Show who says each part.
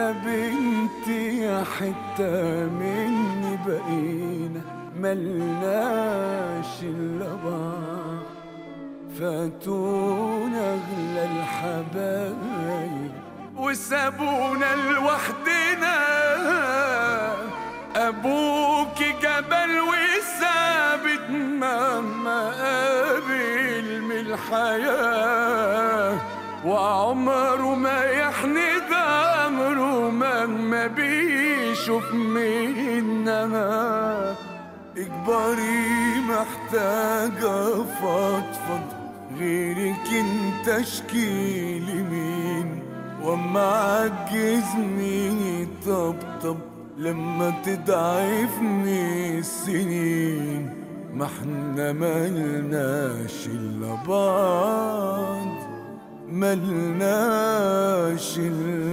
Speaker 1: يا بنتي يا حتة مني بقينا ملناش إلا بعض فاتونا أغلى الحبايب وسابونا لوحدنا أبوك جبل وثابت مهما قابل من الحياة وعمره ما يحند أمره مهما بيشوف منها اكبري محتاجة فضفض غيرك انت اشكيلي مين واما عجزني طبطب لما تضعفني السنين ما احنا ملناش الا بعض ملناش الا